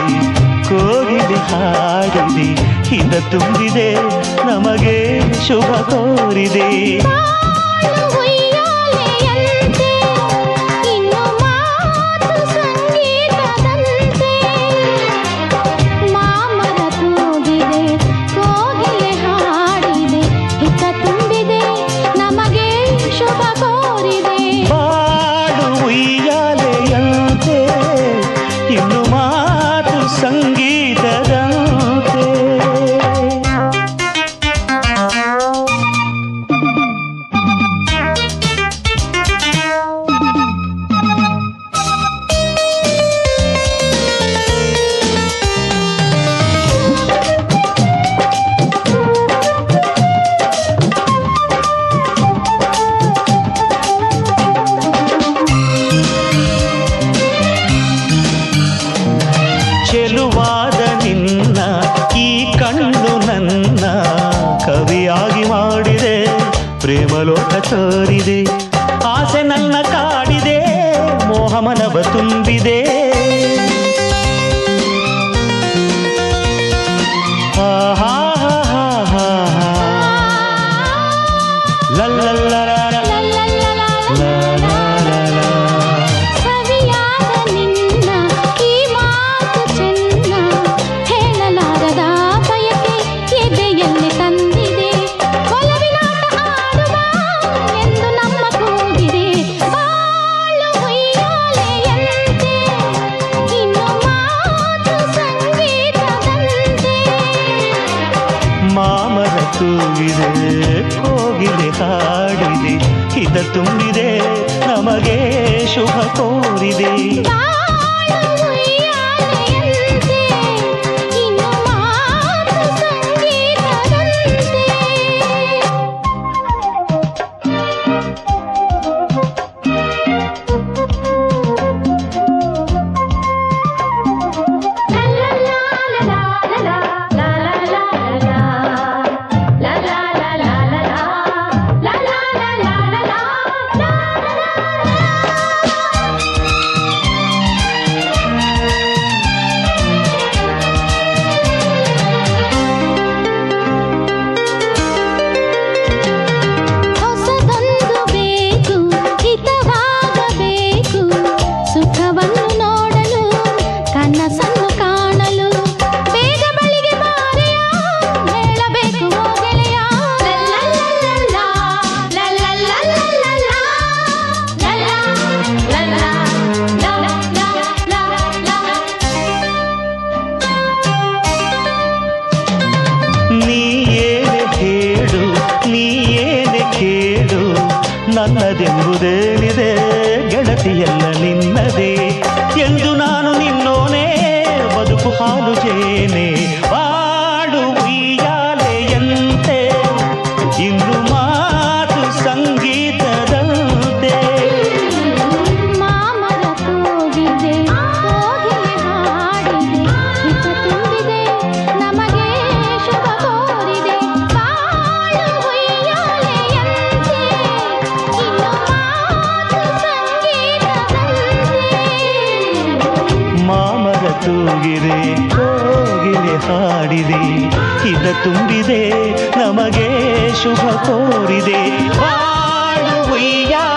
ಕೋಗಿಲೆ ಹಾಡಿದೆ ಹಿತ ತುಂಬಿದೆ ನಮಗೆ ಶುಭ ಕೋರಿದೆ ಬಾಳು ಉಯ್ಯಾಲೆಯಂತೆ, ಇನ್ನು ಮಾತು ಸಂಗೀತದಂತೆ. ಮಾಮರ ತೂಗಿದೆ, ಕೋಗಿಲೆ ಹಾಡಿದೆ, ಹಿತ ತುಂಬಿದೆ, ನಮಗೆ ಶುಭ ಕೋರಿದೆ ಬಾಡು ಉಯ್ಯಾಲೆಯಂತೆ ಇನ್ನು ಮಾತು ಸಂಗೀತದಂತೆ ಚೆಲುವಾದ ನಿನ್ನ ಈ ಕಣ್ಣು ನನ್ನ ಕವಿಯಾಗಿ ಮಾಡಿದೆ ಪ್ರೇಮಲೋಕ ತೋರಿದೆ ಆಸೆ ನನ್ನ ಕಾಡಿದೆ ಮೋಹಮನವ ತುಂಬಿದೆ ಆಹಾಹಾಹಾಹಾ. ಲಲ್ಲಲ್ಲಲಾಲ, ಲಾಲಾಲಾಲ. ಸವಿಯಾದ ನಿನ್ನ ಈ ಮಾತು ಚೆನ್ನ ಹೇಳಲಾರದ ಬಯಕೆ ಎದೆಯಲ್ಲಿ ತಂದಿದೆ ಒಲವಿನಾಟ ಆಡುವ ಎಂದು ನಮ್ಮ ಕೂಗಿದೆ ಬಾಳು ಉಯ್ಯಾಲೆಯಂತೆ ಇನ್ನು ಮಾತು ಸಂಗೀತದಂತೆ ಮಾಮರ ತೂಗಿದೆ ಕೋಗಿಲೆ ಹಾಡಿದೆ ಹಿತ ತುಂಬಿದೆ ನಮಗೆ ಶುಭ ಕೋರಿದೆ ಬಾಳು ಉಯ್ಯಾಲೆಯಂತೆ ಇನ್ನು ಮಾತು ಸಂಗೀತದಂತೆ ಹೊಸದೊಂದು ಬೇಕು ಹಿತವಾಗಬೇಕು ಸುಖವನ್ನು ನೋಡಲು ಕನಸನ್ನು ಕಾಣಲು ಬೇಗ ಬಳಿಗೆ ಬಾರೆಯ ಹೇಳಬೇಕು ಓ ಗೆಳೆಯ ನೀ ಏನೆ ಹೇಳು ನೀ ಏನೆ ಕೇಳು ನನ್ನದೆಂಬುದೇನಿದೆ ಗೆಳತಿಯಲ್ಲ ನಿನ್ನದೇ ಎಂದು ನಾನು ನಿನ್ನೋನೇ ಬದುಕು ಹಾಲು ಜೇನೆ ಬಾಡು ಉಯ್ಯಾಲೆಯಂತೆ ಇನ್ನು ಮಾತು ಸಂಗೀತದಂತೆ ಮಾಮರ ತೂಗಿದೆ ಕೋಗಿಲೆ ಹಾಡಿದೆ ಹಿತ ತುಂಬಿದೆ ನಮಗೆ ಶುಭ ಕೋರಿದೆ ಬಾಳು ಉಯ್ಯಾಲೆಯಂತೆ ಇನ್ನು ಮಾತು ಸಂಗೀತದಂತೆ ಮಾಮರ ತೂಗಿದೆ ಕೋಗಿಲೆ ಹಾಡಿದೆ ಹಿತ ತುಂಬಿದೆ ನಮಗೆ ಶುಭ ಕೋರಿದೆ ಬಾಳು ಉಯ್ಯಾಲೆಯಂತೆ